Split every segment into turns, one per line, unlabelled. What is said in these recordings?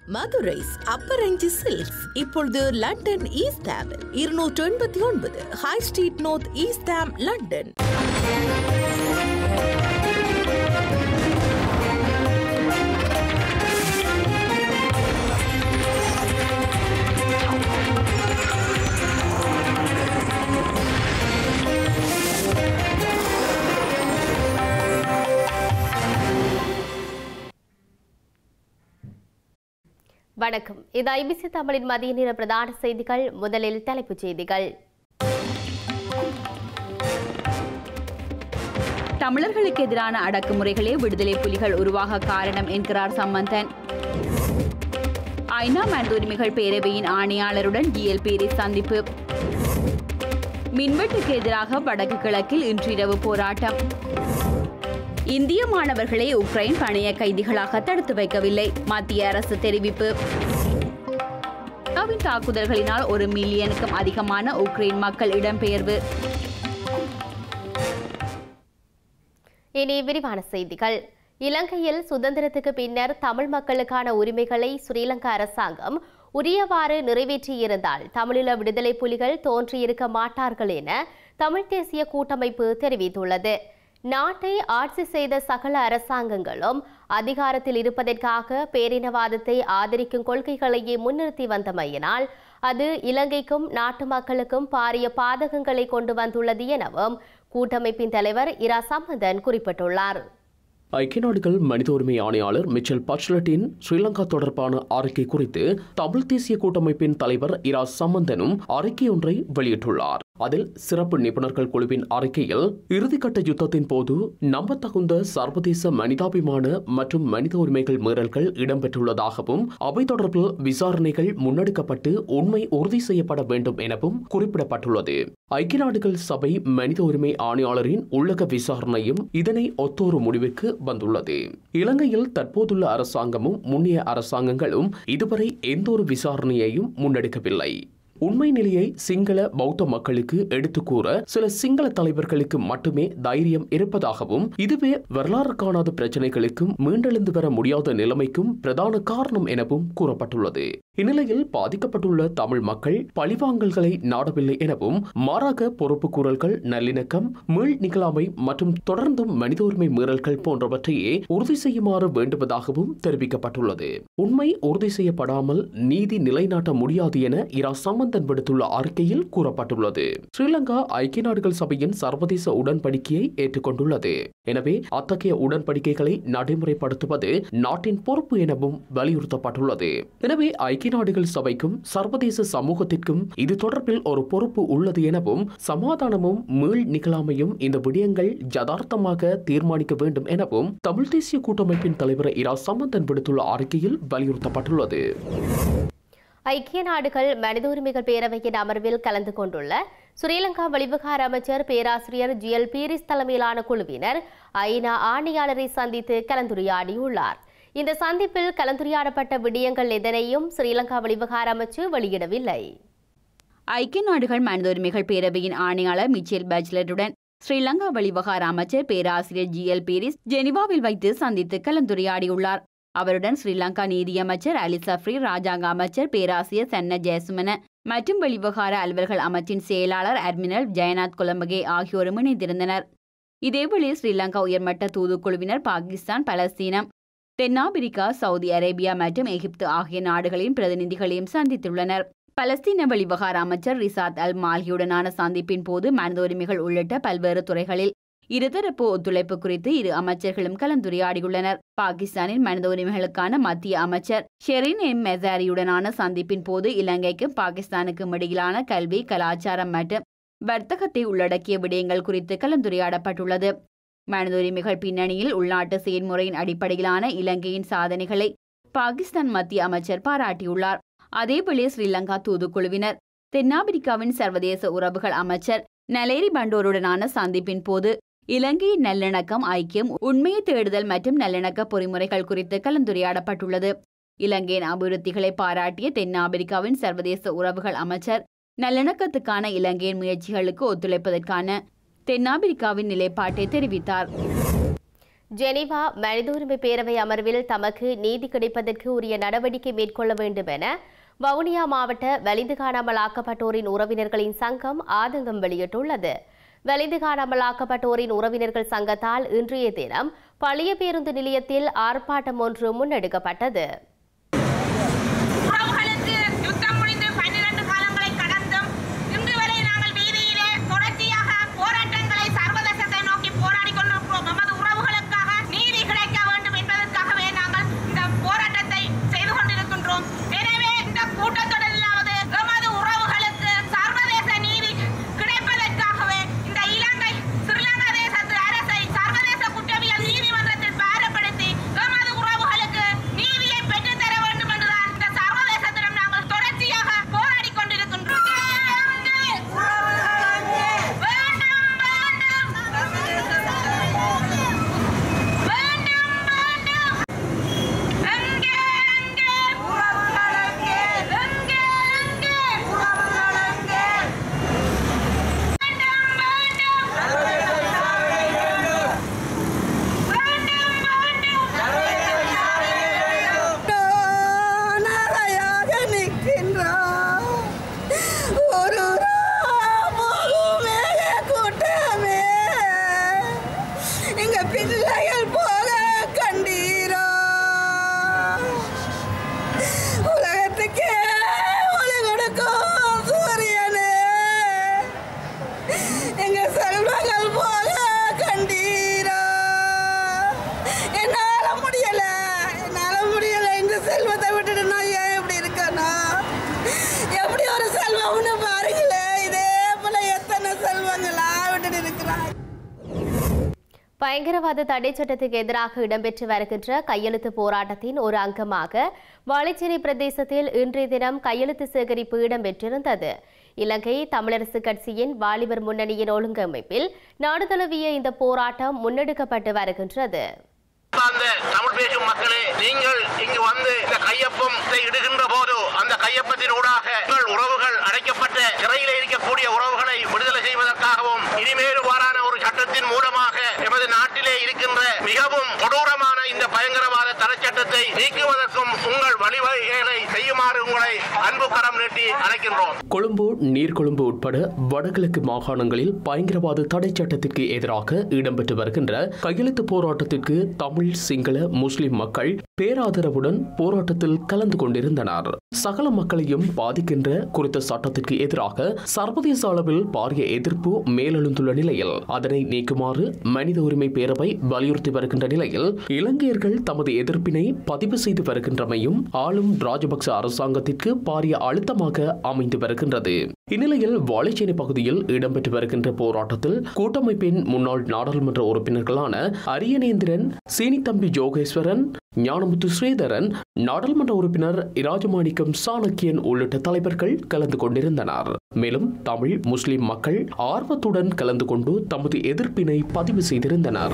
மதுரைஸ் அப்பரஞ்சி silks இப்பொழுது London ஈஸ்டாமில் இருநூற்று எண்பத்தி ஒன்பது high street north East Ham London
வணக்கம் இது ஐபிசி தமிழின் மதிய நேர பிரதான செய்திகள் முதலில் தலைப்புச் செய்திகள்
தமிழர்களுக்கு எதிரான அடக்குமுறைகளே விடுதலை புலிகள் உருவாக காரணம் என்கிறார் சம்பந்தன் ஐநா மனிதுரிமைகள் பேரவையின் ஆணையாளருடன் ஜிஎல்பிரி சந்திப்பு மின்வெட்டுக்கு எதிராக வடக்கு கிழக்கில் இன்றிரவு போராட்டம் இந்திய மாணவர்களை உக்ரைன் பணைய கைதிகளாக தடுத்து வைக்கவில்லை மத்திய அரசு தெரிவிப்பு அமெரிக்காவின் தாக்குதல்களினால் ஒரு மில்லியனுக்கும் அதிகமான உக்ரைன் மக்கள் இடம்பெயர்வு
இனி விரிவான செய்திகள் இலங்கையில் சுதந்திரத்துக்கு பின்னர் தமிழ் மக்களுக்கான உரிமைகளை ஸ்ரீலங்கா அரசாங்கம் உரியவாறு நிறைவேற்றியிருந்தால் தமிழீழ விடுதலை புலிகள் தோன்றியிருக்க மாட்டார்கள் என தமிழ் தேசிய கூட்டமைப்பு தெரிவித்துள்ளது நாட்டை ஆட்சி செய்த சகல அரசாங்கங்களும் அதிகாரத்தில் இருப்பதற்காக பேரினவாதத்தை ஆதரிக்கும் கொள்கைகளையே முன்னிறுத்தி வந்தமையினால் அது இலங்கைக்கும் நாட்டு மக்களுக்கும் பாரிய பாதகங்களை கொண்டு வந்துள்ளது எனவும் கூட்டமைப்பின் தலைவர் இரா சம்பந்தன் குறிப்பிட்டுள்ளார்
ஐக்கிய நாடுகள் மனித உரிமை ஆணையாளர் மிச்சல் பச்லட்டின் ஸ்ரீலங்கா தொடர்பான அறிக்கை குறித்து தமிழ் தேசிய கூட்டமைப்பின் தலைவர் இரா சம்பந்தனும் அறிக்கை ஒன்றை வெளியிட்டுள்ளார் அதில் சிறப்பு நிபுணர்கள் குழுவின் அறிக்கையில் இறுதிக்கட்ட யுத்தத்தின் போது நம்பத்தகுந்த சர்வதேச மனிதாபிமான மற்றும் மனித உரிமைகள் மீறல்கள் இடம்பெற்றுள்ளதாகவும் அவை தொடர்பில் விசாரணைகள் முன்னெடுக்கப்பட்டு உண்மை உறுதி செய்யப்பட வேண்டும் எனவும் குறிப்பிடப்பட்டுள்ளது ஐக்கிய நாடுகள் சபை மனித உரிமை ஆணையாளரின் உள்ளக விசாரணையும் இதனை ஒத்தொரு முடிவுக்கு வந்துள்ளது இலங்கையில் தற்போதுள்ள அரசாங்கமும் முன்னைய அரசாங்கங்களும் இதுவரை எந்தொரு விசாரணையையும் முன்னெடுக்கவில்லை உண்மை நிலையை சிங்கள பௌத்த மக்களுக்கு எடுத்துக் கூற சில சிங்கள தலைவர்களுக்கு மட்டுமே தைரியம் இருப்பதாகவும் இதுவே வரலாறு காணாத பிரச்சனைகளுக்கும் மீண்டெழுந்து வர முடியாத நிலைமைக்கும் பிரதான காரணம் எனவும் கூறப்பட்டுள்ளது இந்நிலையில் பாதிக்கப்பட்டுள்ள தமிழ் மக்கள் பழிவாங்கல்களை நாடவில்லை எனவும் மாறாக பொறுப்பு கூறல்கள் நல்லிணக்கம் மீள் நிகழாமை மற்றும் தொடர்ந்தும் மனித உரிமை மீறல்கள் போன்றவற்றையே உறுதி செய்யுமாறு வேண்டுவதாகவும் தெரிவிக்கப்பட்டுள்ளது உண்மை உறுதி செய்யப்படாமல் நீதி நிலைநாட்ட முடியாது என இரா சம்பந்தன் விடுத்துள்ள அறிக்கையில் கூறப்பட்டுள்ளது ஸ்ரீலங்கா ஐக்கிய நாடுகள் சபையின் சர்வதேச உடன்படிக்கையை ஏற்றுக்கொண்டுள்ளது எனவே அத்தகைய உடன்படிக்கைகளை நடைமுறைப்படுத்துவது நாட்டின் பொறுப்பு எனவும் வலியுறுத்தப்பட்டுள்ளது எனவே ஐக்கிய நாடுகள் சபைக்கும் சர்வதேச சமூகத்திற்கும் இது தொடர்பில் ஒரு பொறுப்பு உள்ளது எனவும் சமாதானமும் மீள் நிகழாமையும் இந்த விடயங்கள் யதார்த்தமாக தீர்மானிக்க வேண்டும் எனவும் தமிழ் தேசிய கூட்டமைப்பின் தலைவர் இரா சம்பந்தன் விடுத்துள்ள அறிக்கையில் வலியுறுத்தப்பட்டுள்ளது
ஐக்கிய நாடுகள் மனித உரிமைகள் பேரவையின் அமர்வில் கலந்து கொண்டுள்ள ஸ்ரீலங்கா வெளிவிகார அமைச்சர் பேராசிரியர் ஜி எல் பீரிஸ் தலைமையிலான குழுவினர் ஐநா ஆணையாளரை சந்தித்து கலந்துரையாடியுள்ளார் இந்த சந்திப்பில் கலந்துரையாடப்பட்ட விடயங்கள் எதனையும் ஸ்ரீலங்கா வெளிவிகார அமைச்சு வெளியிடவில்லை
ஐக்கிய நாடுகள் மனித உரிமைகள் பேரவையின் ஆணையாளர் மிச்சேல் பேச்லருடன் ஸ்ரீலங்கா வெளிவகார அமைச்சர் பேராசிரியர் ஜி எல் பீரிஸ் ஜெனிவாவில் வைத்து சந்தித்து கலந்துரையாடியுள்ளார் அவருடன் ஸ்ரீலங்கா நீதியமைச்சர் அலி சஃப்ரி ராஜாங்க அமைச்சர் பேராசிரியர் சன்ன ஜெயசுமன மற்றும் வெளிவகார அலுவல்கள் அமைச்சின் செயலாளர் அட்மிரல் ஜெயநாத் கொலம்பகே ஆகியோரும் இணைந்திருந்தனர் இதேவேளை ஸ்ரீலங்கா உயர்மட்ட தூதுக்குழுவினர் பாகிஸ்தான் பலஸ்தீனம் தென்னாப்பிரிக்கா சவுதி அரேபியா மற்றும் எகிப்து ஆகிய நாடுகளின் பிரதிநிதிகளையும் சந்தித்துள்ளனர் பலஸ்தீன வெளிவகார அமைச்சர் ரிசாத் அல் மால்கியுடனான சந்திப்பின் போது மனித உரிமைகள் உள்ளிட்ட பல்வேறு துறைகளில் இருதரப்பு ஒத்துழைப்பு குறித்து இரு அமைச்சர்களும் கலந்துரையாடியுள்ளனர் பாகிஸ்தானின் மனித உரிமைகளுக்கான மத்திய அமைச்சர் ஷெரின் எம் மெசாரியுடனான சந்திப்பின் போது இலங்கைக்கும் பாகிஸ்தானுக்கும் இடையிலான கல்வி கலாச்சாரம் மற்றும் வர்த்தகத்தை உள்ளடக்கிய விடயங்கள் குறித்து கலந்துரையாடப்பட்டுள்ளது மனித உரிமைகள் பின்னணியில் உள்நாட்டு செயல்முறையின் அடிப்படையிலான இலங்கையின் சாதனைகளை பாகிஸ்தான் மத்திய அமைச்சர் பாராட்டியுள்ளார் அதேவேளை ஸ்ரீலங்கா தூதுக்குழுவினர் தென்னாப்பிரிக்காவின் சர்வதேச உறவுகள் அமைச்சர் நலேரி பண்டோருடனான சந்திப்பின் போது இலங்கையின் நல்லிணக்கம் ஐக்கியம் உண்மையை தேடுதல் மற்றும் நல்லிணக்க பொறிமுறைகள் குறித்து கலந்துரையாடப்பட்டுள்ளது இலங்கையின் அபிவிருத்திகளை பாராட்டிய தென்னாப்பிரிக்காவின் சர்வதேச உறவுகள் அமைச்சர் நல்லிணக்கத்துக்கான இலங்கையின் முயற்சிகளுக்கு ஒத்துழைப்பதற்கான தென்னாப்பிரிக்காவின் நிலைப்பாட்டை தெரிவித்தார்
ஜெனீவா மனித உரிமை பேரவை அமர்வில் தமக்கு நீதி கிடைப்பதற்கு உரிய நடவடிக்கை மேற்கொள்ள வேண்டும் என வவுனியா மாவட்ட வலிந்து காணாமல் ஆக்கப்பட்டோரின் உறவினர்களின் சங்கம் ஆதங்கம் வெளியிட்டுள்ளது வலிந்து காணாமல் ஆக்கப்பட்டோரின் உறவினர்கள் சங்கத்தால் இன்றைய தினம் பழைய பேருந்து நிலையத்தில் ஆர்ப்பாட்டம் ஒன்று முன்னெடுக்கப்பட்டது
உறவுகளுக்கு யுத்தம் முடிந்து பன்னிரண்டு காலங்களை கடந்தும் இன்று வரை நாங்கள் வீதியிலே தொடர்ச்சியாக போராட்டங்களை சர்வதேசத்தை நோக்கி போராடி கொண்டிருக்கிறோம் நமது உறவுகளுக்காக நீதி கிடைக்க வேண்டும் என்பதற்காகவே நாங்கள் இந்த போராட்டத்தை செய்து கொண்டிருக்கின்றோம் எனவே இந்த கூட்டத்தொடரிலாவது எமது உறவுகளுக்கு சர்வதேச நீதி கிடைப்பதற்காகவே இந்த இலங்கை ஸ்ரீலங்கா தேசத்து அரசை சர்வதேச குற்றவியல் நீதிமன்றத்தில் பாரப்படுத்தி எமது உறவுகளுக்கு நீதியை பெற்றுத் தர வேண்டும் என்றுதான் இந்த சர்வதேசத்திடம் நாங்கள் தொடர்ச்சியாக போராடி கொண்டிருக்கின்றோம் வேண்டும், வேண்டும். வேண்டும், வேண்டும். எங்கே, எங்கே? எங்கே, எங்கே? வேண்டும்,
நாளையாக நிற்கின்றோம் ஒரு போகுமே கூட்டமே எங்க பிள்ளைகள் போக கண்டீரோ உலகத்துக்கே ஒளி கொடுக்கும் சூரியனே எங்க செல்வங்கள் போக கண்டீரோ என்னால முடியல என்னால முடியல இந்த செல்வத்தை விட்டுட்டு நான் ஏன் இப்படி இருக்கணும் எப்படி ஒரு செல்வம்னு பாருங்களே இதே போல எத்தனை செல்வங்களா விட்டுட்டு இருக்கிறாங்க
பயங்கரவாத தடை சட்டத்துக்கு எதிராக இடம்பெற்று வருகின்ற கையெழுத்து போராட்டத்தின் ஒரு அங்கமாக வாழைச்சேரி பிரதேசத்தில் இன்றைய தினம் கையெழுத்து சேகரிப்பு இடம்பெற்றிருந்தது இலங்கை தமிழரசு கட்சியின் வாலிபர் முன்னணியின் ஒழுங்கமைப்பில் நாடு தழுவிய இந்த போராட்டம் முன்னெடுக்கப்பட்டு வருகின்றது
அந்த தமிழ் பேசும் மக்களே நீங்கள் இங்கு வந்து இந்த கையொப்பத்தை இடுகின்ற போது அந்த கையொப்பத்தின் ஊடாக உங்கள் உறவுகள் அடைக்கப்பட்ட சிறையில் இருக்கக்கூடிய உறவுகளை விடுதலை செய்வதற்காகவும் இனிமேலும் வாரான ஒரு சட்டத்தின் மூலமாக எமது நாட்டிலே இருக்கின்ற மிகவும் கொடூரமான இந்த பயங்கரவாத தடை சட்டத்தை நீக்குவதற்கும் உங்கள் வழிவகைகளை செய்யுமாறு உங்களை அன்பு கரம் நீட்டி அழைக்கின்றோம்
கொழும்பு நீர்கொழும்பு உட்பட வடகிழக்கு மாகாணங்களில் பயங்கரவாத தடை சட்டத்திற்கு எதிராக இடம்பெற்று வருகின்ற கையெழுத்து போராட்டத்திற்கு தமிழ் சிங்கள முஸ்லிம் மக்கள் பேராதரவுடன் போராட்டத்தில் கலந்து கொண்டிருந்தனர் சகல மக்களையும் பாதிக்கின்ற குறித்த சட்டத்திற்கு எதிராக சர்வதேச அளவில் பாரிய எதிர்ப்பு மேலெழுந்துள்ள நிலையில் அதனை நீக்குமாறு மனித உரிமை பேரவை வலியுறுத்தி வருகின்ற நிலையில் இலங்கையர்கள் தமது எதிர்ப்பினை பதிவு செய்து வருகின்றமையும் ஆளும் ராஜபக்ச அரசாங்கத்திற்கு பாரிய அழுத்தமாக அமைந்து வருகின்றது இந்நிலையில் வாழைச்சேனை பகுதியில் இடம்பெற்று வருகின்ற போராட்டத்தில் கூட்டமைப்பின் முன்னாள் நாடாளுமன்ற உறுப்பினர்களான அரியநேந்திரன் சீனித்தம்பி ஜோகேஸ்வரன் ஞானமுத்து ஸ்ரீதரன் நாடாளுமன்ற உறுப்பினர் இராஜமாணிக்கம் சாணக்கியன் உள்ளிட்ட தலைவர்கள் கலந்து கொண்டிருந்தனர் மேலும் தமிழ் முஸ்லிம் மக்கள் ஆர்வத்துடன் கலந்து கொண்டு தமது எதிர்ப்பினை பதிவு செய்திருந்தனர்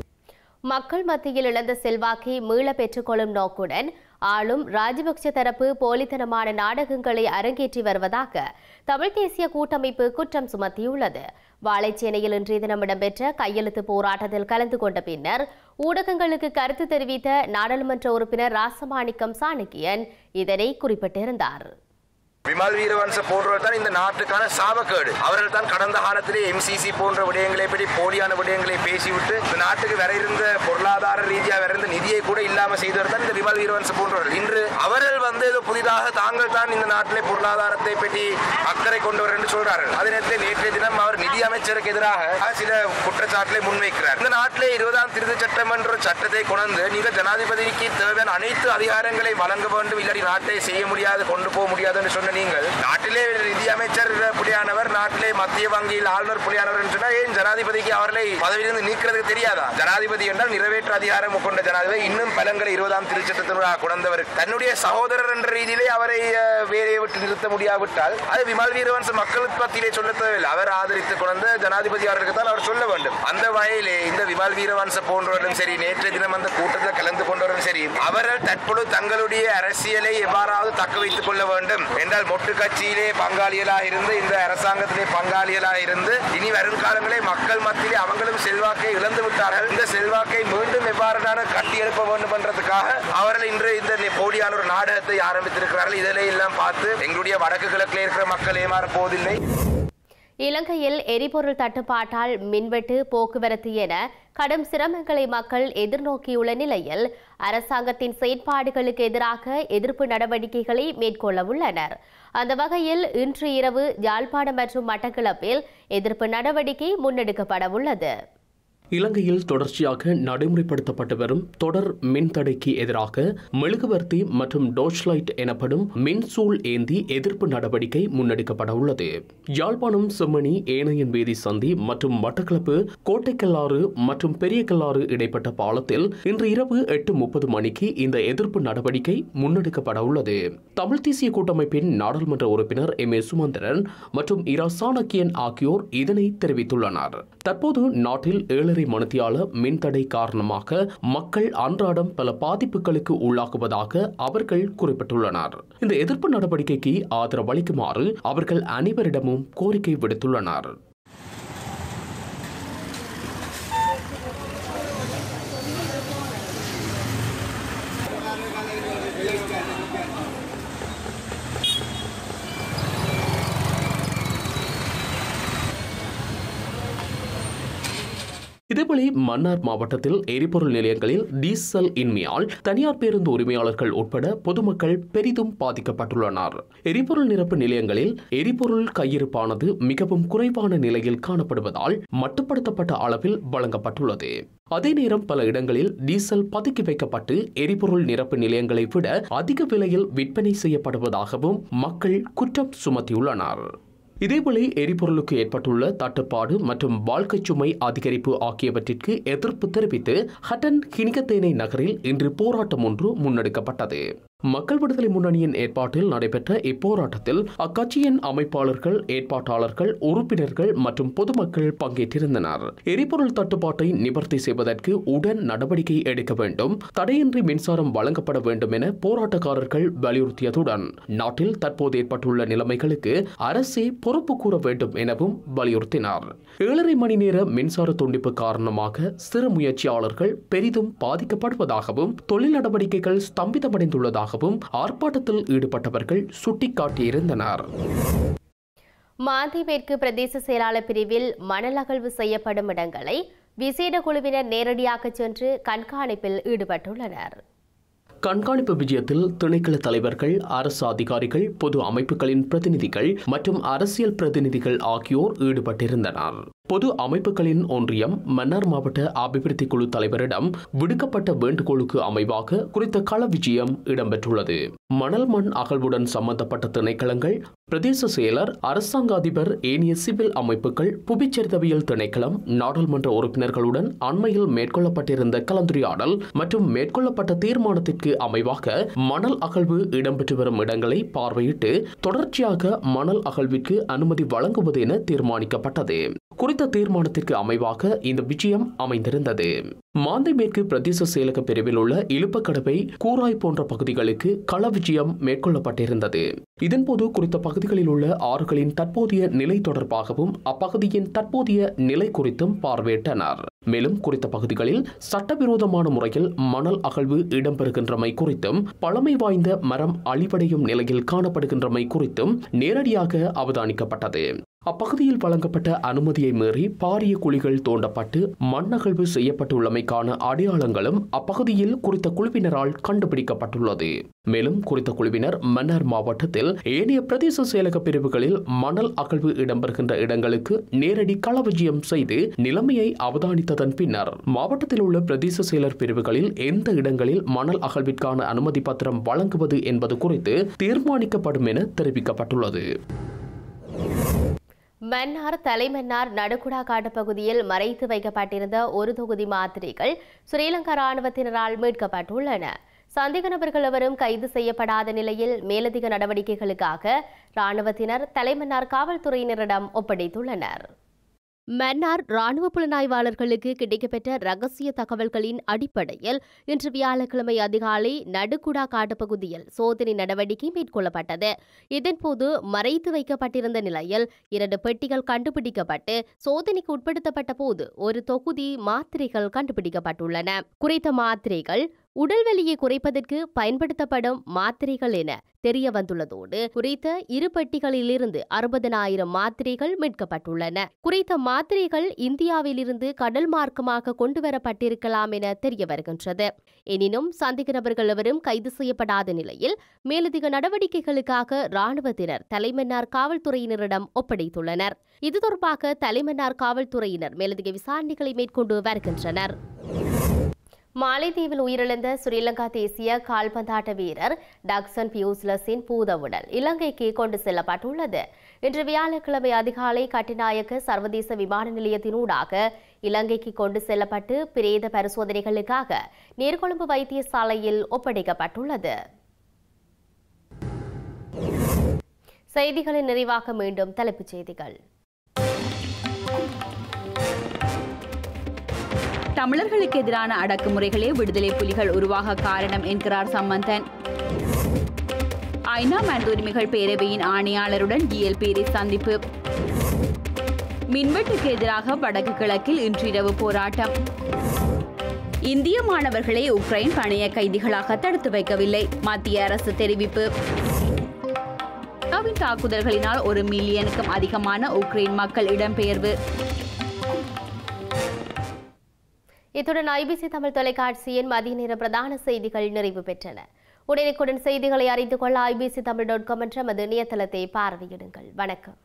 மக்கள் மத்தியில் இழந்த செல்வாக்கை மீள பெற்றுக்கொள்ளும் நோக்குடன் ஆளும் ராஜபக்ஷ தரப்பு போலித்தனமான நாடகங்களை அரங்கேற்றி வருவதாக தமிழ் தேசிய கூட்டமைப்பு குற்றம் சுமத்தியுள்ளது வாழைச்சேனையில் இன்றைய தினம் இடம்பெற்ற கையெழுத்து போராட்டத்தில் கலந்து கொண்ட பின்னர் ஊடகங்களுக்கு கருத்து தெரிவித்த நாடாளுமன்ற உறுப்பினர் ராசமாணிக்கம் சாணக்கியன் இதனை குறிப்பிட்டிருந்தார்
விமல் வீரவன்ச போன்றவர் தான் இந்த நாட்டுக்கான சாபக்கேடு அவர்கள் தான் கடந்த காலத்திலே எம்சிசி போன்ற விடயங்களை பற்றி போலியான விடயங்களை பேசிவிட்டு இந்த நாட்டுக்கு வர இருந்த பொருளாதார ரீதியாக வர இருந்த நிதியை கூட இல்லாம செய்தவர் தான் இந்த விமல் வீரவன்ச போன்றவர்கள் இன்று அவர்கள் வந்து ஏதோ புதிதாக தாங்கள் தான் இந்த நாட்டிலே பொருளாதாரத்தை பற்றி அக்கறை கொண்டவர் என்று சொல்றார்கள் அதே நேரத்தில் நேற்றைய தினம் அவர் நிதி அமைச்சருக்கு எதிராக சில குற்றச்சாட்டுகளை முன்வைக்கிறார் இந்த நாட்டிலே இருபதாம் திருத்த சட்டம் என்ற சட்டத்தை கொண்டு நீங்கள் ஜனாதிபதிக்கு தேவையான அனைத்து அதிகாரங்களை வழங்க வேண்டும் இல்லாட்டி நாட்டை செய்ய முடியாது கொண்டு போக முடியாது என்று சொன்ன நீங்கள் நாட்டிலே நிதி அமைச்சர் புலியானவர் நாட்டிலே மத்திய வங்கியில் ஆளுநர் புலியானவர் என்று சொன்னால் ஏன் ஜனாதிபதிக்கு அவர்களை பதவியிலிருந்து நீக்கிறதுக்கு தெரியாதா ஜனாதிபதி என்றால் நிறைவேற்று அதிகாரம் கொண்ட ஜனாதிபதி இன்னும் பலங்களை இருபதாம் திருச்சட்டத்தினூடாக கொண்டவர் தன்னுடைய சகோதரர் என்ற ரீதியிலே அவரை அஹ், வேலையை விட்டு நிறுத்த முடியாவிட்டால் அது விமல் வீரவன்ச மக்கள் பத்தியிலே சொல்ல தேவையில்லை அவர் ஆதரித்து கொண்ட ஜனாதிபதி அவர்களுக்கு தான் அவர் சொல்ல வேண்டும் அந்த வகையிலே இந்த விமல் வீரவன்ச போன்றவர்களும் சரி நேற்றைய தினம் அந்த கூட்டத்தில் கலந்து கொண்டவர்களும் சரி அவர்கள் தற்பொழுது தங்களுடைய அரசியலை எவ்வாறாவது தக்க வைத்துக் கொள்ள வேண்டும் என்றால் மொட்டு கட்சியிலே பங்காளிகளாக இருந்து இந்த அரசாங்கத்திலே பங்காளிகளாக இருந்து இனி வரும் காலங்களே மக்கள் மத்தியிலே அவங்களும் செல்வாக்கை இழந்து விட்டார்கள் இந்த செல்வாக்கை மீண்டும் எவ்வாறான கட்டி எழுப்ப வேண்டும் என்றதுக்காக அவர்கள் இன்று இந்த போலியான ஒரு நாடகத்தை ஆரம்பித்திருக்கிறார்கள் இதிலே எல்லாம் பார்த்து எங்களுடைய வடக்கு கிழக்கில் இருக்கிற மக்கள் ஏமாறப் போவதில்லை
இலங்கையில் எரிபொருள் தட்டுப்பாட்டால் மின்வெட்டு போக்குவரத்து என கடும் சிரமங்களை மக்கள் எதிர்நோக்கியுள்ள நிலையில் அரசாங்கத்தின் செயற்பாடுகளுக்கு எதிராக எதிர்ப்பு நடவடிக்கைகளை மேற்கொள்ள உள்ளனர் அந்த வகையில் இன்று இரவு யாழ்ப்பாணம் மற்றும் மட்டக்களப்பில் எதிர்ப்பு நடவடிக்கை முன்னெடுக்கப்பட உள்ளது
இலங்கையில் தொடர்ச்சியாக நடைமுறைப்படுத்தப்பட்டு வரும் தொடர் மின்தடைக்கு எதிராக மெழுகுவர்த்தி மற்றும் டோச்லைட் எனப்படும் மின்சூல் ஏந்தி எதிர்ப்பு நடவடிக்கை முன்னெடுக்கப்பட உள்ளது யாழ்ப்பாணம் செம்மணி ஏனையன் வீதி சந்தி மற்றும் மட்டக்களப்பு கோட்டைக்கல்லாறு மற்றும் பெரியக்கல்லாறு இடைப்பட்ட பாலத்தில் இன்று இரவு எட்டு முப்பது மணிக்கு இந்த எதிர்ப்பு நடவடிக்கை முன்னெடுக்கப்பட உள்ளது தமிழ் தேசிய கூட்டமைப்பின் நாடாளுமன்ற உறுப்பினர் எம் ஏ சுமந்திரன் மற்றும் இரா சாணக்கியன் ஆகியோர் இதனை தெரிவித்துள்ளனர் தற்போது நாட்டில் ஏழரை மணித்தியால மின்தடை காரணமாக மக்கள் அன்றாடம் பல பாதிப்புகளுக்கு உள்ளாகுவதாக அவர்கள் குறிப்பிட்டுள்ளனர் இந்த எதிர்ப்பு நடவடிக்கைக்கு ஆதரவு அளிக்குமாறு அவர்கள் அனைவரிடமும் கோரிக்கை விடுத்துள்ளனர் இதேபோல மன்னார் மாவட்டத்தில் எரிபொருள் நிலையங்களில் டீசல் இன்மையால் தனியார் பேருந்து உரிமையாளர்கள் உட்பட பொதுமக்கள் பெரிதும் பாதிக்கப்பட்டுள்ளனர் எரிபொருள் நிரப்பு நிலையங்களில் எரிபொருள் கையிருப்பானது மிகவும் குறைவான நிலையில் காணப்படுவதால் மட்டுப்படுத்தப்பட்ட அளவில் வழங்கப்பட்டுள்ளது அதே நேரம் பல இடங்களில் டீசல் பதுக்கி வைக்கப்பட்டு எரிபொருள் நிரப்பு நிலையங்களை விட அதிக விலையில் விற்பனை செய்யப்படுவதாகவும் மக்கள் குற்றம் சுமத்தியுள்ளனர் இதேபோல எரிபொருளுக்கு ஏற்பட்டுள்ள தட்டுப்பாடு மற்றும் வாழ்க்கை சுமை அதிகரிப்பு ஆகியவற்றிற்கு எதிர்ப்பு தெரிவித்து ஹட்டன் கினிகத்தேனை நகரில் இன்று போராட்டம் ஒன்று முன்னெடுக்கப்பட்டது மக்கள் விடுதலை முன்னணியின் ஏற்பாட்டில் நடைபெற்ற இப்போராட்டத்தில் அக்கட்சியின் அமைப்பாளர்கள் ஏற்பாட்டாளர்கள் உறுப்பினர்கள் மற்றும் பொதுமக்கள் பங்கேற்றிருந்தனர் எரிபொருள் தட்டுப்பாட்டை நிவர்த்தி செய்வதற்கு உடன் நடவடிக்கை எடுக்க வேண்டும் தடையின்றி மின்சாரம் வழங்கப்பட வேண்டும் என போராட்டக்காரர்கள் வலியுறுத்தியதுடன் நாட்டில் தற்போது ஏற்பட்டுள்ள நிலைமைகளுக்கு அரசே பொறுப்பு கூற வேண்டும் எனவும் வலியுறுத்தினார் ஏழரை மணி நேர மின்சார துண்டிப்பு காரணமாக சிறு முயற்சியாளர்கள் பெரிதும் பாதிக்கப்படுவதாகவும் தொழில் நடவடிக்கைகள் ஸ்தம்பிதமடைந்துள்ளதாகவும் ஆர்ப்பாட்டத்தில் ஈடுபட்டவர்கள் சுட்டிக்காட்டியிருந்தனர்
மாந்தி மேற்கு பிரதேச செயலாளர் பிரிவில் மணல் அகழ்வு செய்யப்படும் இடங்களை விசேட குழுவினர் நேரடியாக சென்று கண்காணிப்பில் ஈடுபட்டுள்ளனர்
கண்காணிப்பு விஜயத்தில் திணைக்கள தலைவர்கள் அரசு அதிகாரிகள் பொது அமைப்புகளின் பிரதிநிதிகள் மற்றும் அரசியல் பிரதிநிதிகள் ஆகியோர் ஈடுபட்டிருந்தனர் பொது அமைப்புகளின் ஒன்றியம் மன்னார் மாவட்ட அபிவிருத்தி குழு தலைவரிடம் விடுக்கப்பட்ட வேண்டுகோளுக்கு அமைவாக குறித்த கள விஜயம் இடம்பெற்றுள்ளது மணல் மண் அகழ்வுடன் சம்பந்தப்பட்ட திணைக்களங்கள் பிரதேச செயலர் அரசாங்க அதிபர் ஏனைய சிவில் அமைப்புகள் புவிச்சரிதவியல் திணைக்களம் நாடாளுமன்ற உறுப்பினர்களுடன் அண்மையில் மேற்கொள்ளப்பட்டிருந்த கலந்துரையாடல் மற்றும் மேற்கொள்ளப்பட்ட தீர்மானத்திற்கு அமைவாக மணல் அகழ்வு இடம்பெற்று வரும் இடங்களை பார்வையிட்டு தொடர்ச்சியாக மணல் அகழ்விற்கு அனுமதி வழங்குவது என தீர்மானிக்கப்பட்டது குறித்த தீர்மானத்திற்கு அமைவாக இந்த விஜயம் அமைந்திருந்தது மாந்தை மேற்கு பிரதேச செயலக பிரிவில் உள்ள இழுப்பக்கடவை கூராய் போன்ற பகுதிகளுக்கு கள விஜயம் மேற்கொள்ளப்பட்டிருந்தது இதன்போது குறித்த பகுதிகளில் உள்ள ஆறுகளின் தற்போதைய நிலை தொடர்பாகவும் அப்பகுதியின் தற்போதைய நிலை குறித்தும் பார்வையிட்டனர் மேலும் குறித்த பகுதிகளில் சட்டவிரோதமான முறையில் மணல் அகழ்வு இடம்பெறுகின்றமை குறித்தும் பழமை வாய்ந்த மரம் அழிவடையும் நிலையில் காணப்படுகின்றமை குறித்தும் நேரடியாக அவதானிக்கப்பட்டது அப்பகுதியில் வழங்கப்பட்ட அனுமதியை மீறி பாரிய குழிகள் தோண்டப்பட்டு மண்ணகழ்வு செய்யப்பட்டுள்ளமைக்கான அடையாளங்களும் அப்பகுதியில் குறித்த குழுவினரால் கண்டுபிடிக்கப்பட்டுள்ளது மேலும் குறித்த குழுவினர் மன்னார் மாவட்டத்தில் ஏனைய பிரதேச செயலக பிரிவுகளில் மணல் அகழ்வு இடம்பெறுகின்ற இடங்களுக்கு நேரடி களவிஜயம் செய்து நிலைமையை அவதானித்ததன் பின்னர் மாவட்டத்தில் உள்ள பிரதேச செயலர் பிரிவுகளில் எந்த இடங்களில் மணல் அகழ்விற்கான அனுமதி பத்திரம் வழங்குவது என்பது குறித்து தீர்மானிக்கப்படும் என தெரிவிக்கப்பட்டுள்ளது
மன்னார் தலைமன்னார் நடுக்குடா காட்டு பகுதியில் மறைத்து வைக்கப்பட்டிருந்த ஒரு தொகுதி மாத்திரைகள் ஸ்ரீலங்கா ராணுவத்தினரால் மீட்கப்பட்டுள்ளன சந்தேக நபர்கள் எவரும் கைது செய்யப்படாத நிலையில் மேலதிக நடவடிக்கைகளுக்காக ராணுவத்தினர் தலைமன்னார் காவல்துறையினரிடம் ஒப்படைத்துள்ளனர் மன்னார் ராணுவ புலனாய்வாளர்களுக்கு கிடைக்கப்பெற்ற ரகசிய தகவல்களின் அடிப்படையில் இன்று வியாழக்கிழமை அதிகாலை நடுக்குடா காட்டுப்பகுதியில் சோதனை நடவடிக்கை மேற்கொள்ளப்பட்டது இதன்போது மறைத்து வைக்கப்பட்டிருந்த நிலையில் இரண்டு பெட்டிகள் கண்டுபிடிக்கப்பட்டு சோதனைக்கு உட்படுத்தப்பட்ட போது ஒரு தொகுதி மாத்திரைகள் கண்டுபிடிக்கப்பட்டுள்ளன குறித்த மாத்திரைகள் உடல் வலியை குறைப்பதற்கு பயன்படுத்தப்படும் மாத்திரைகள் என தெரிய வந்துள்ளதோடு குறித்த இரு பெட்டிகளிலிருந்து அறுபதனாயிரம் மாத்திரைகள் மீட்கப்பட்டுள்ளன குறித்த மாத்திரைகள் இந்தியாவிலிருந்து கடல் மார்க்கமாக கொண்டுவரப்பட்டிருக்கலாம் என தெரிய வருகின்றது எனினும் சந்தேக நபர்கள் எவரும் கைது செய்யப்படாத நிலையில் மேலதிக நடவடிக்கைகளுக்காக ராணுவத்தினர் தலைமன்னார் காவல்துறையினரிடம் ஒப்படைத்துள்ளனர் இது தொடர்பாக தலைமன்னார் காவல்துறையினர் மேலதிக விசாரணைகளை மேற்கொண்டு வருகின்றனர் மாலைதீவில் உயிரிழந்த ஸ்ரீலங்கா தேசிய கால்பந்தாட்ட வீரர் டக்சன் பியூஸ்லஸின் பூதவுடல் இலங்கைக்கு கொண்டு செல்லப்பட்டுள்ளது இன்று வியாழக்கிழமை அதிகாலை கட்டுநாயக்க சர்வதேச விமான நிலையத்தினூடாக இலங்கைக்கு கொண்டு செல்லப்பட்டு பிரேத பரிசோதனைகளுக்காக நீர்கொழும்பு வைத்தியசாலையில் ஒப்படைக்கப்பட்டுள்ளது செய்திகளின் நிறைவாக மீண்டும் தலைப்புச் செய்திகள்
தமிழர்களுக்கு எதிரான அடக்குமுறைகளே விடுதலை புலிகள் உருவாக காரணம் என்கிறார் சம்பந்தன் ஐநா மனிதுரிமைகள் பேரவையின் ஆணையாளருடன் ஜிஎல் பீரிஸ் சந்திப்பு மின்வெட்டுக்கு எதிராக வடக்கு கிழக்கில் இன்றிரவு போராட்டம் இந்திய மாணவர்களை உக்ரைன் பணைய கைதிகளாக தடுத்து வைக்கவில்லை மத்திய அரசு தெரிவிப்பு ரஷ்யாவின் தாக்குதல்களினால் ஒரு மில்லியனுக்கும் அதிகமான உக்ரைன் மக்கள் இடம்பெயர்வு
இத்துடன் ஐபிசி தமிழ் தொலைக்காட்சியின் மதிய நேர பிரதான செய்திகள் நிறைவு பெற்றன உடனுக்குடன் செய்திகளை அறிந்து கொள்ள ஐபிசி தமிழ் டாட் காம் என்ற நமது இணையதளத்தை பார்வையிடுங்கள் வணக்கம்